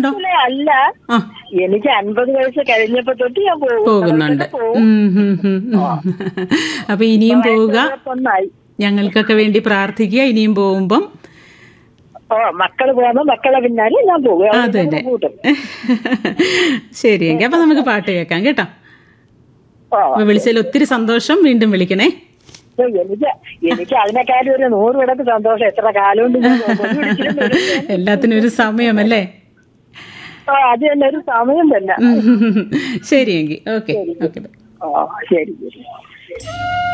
പോകുന്നുണ്ടോ ഇല്ല, അല്ല ആ എനിക്ക് അൻപത് വയസ്സ് കഴിഞ്ഞപ്പോ തൊട്ട് ഞാൻ പോകും പോകുന്നുണ്ട് അതുകൊണ്ട് പോകും. ഉം, ഉം, ഉം, ഉം. അപ്പൊ ഇനിയും പോവുക ഒന്നായി ഞങ്ങൾക്കൊക്കെ വേണ്ടി പ്രാർത്ഥിക്കുക ഇനിയും പോകുമ്പം ഓ മക്കള് പോകുമ്പോ മക്കളെ പിന്നാലെ ഞാൻ പോകും അത് അവരെ തന്നെ കൂട്ടും ശരിയെങ്കിൽ അപ്പൊ നമുക്ക് പാട്ട് കേൾക്കാം കേട്ടോ ഓ അപ്പൊ വിളിച്ചതിൽ ഒത്തിരി സന്തോഷം വീണ്ടും വിളിക്കണേ ഇപ്പൊ എനിക്ക് എനിക്ക് അതിനെക്കാളും ഒരു നൂറ് കിടക്ക് സന്തോഷം എത്ര കാലം കൊണ്ട് ഞാൻ ഒരു വിളിച്ചിട്ടും വരും. എല്ലാത്തിനും ഒരു സമയമല്ലേ ഓ അത് തന്നെ ഒരു സമയം തന്നെ ശരിയെങ്കിൽ ഓക്കെ ഓക്കെ ഓ ശരി ശരി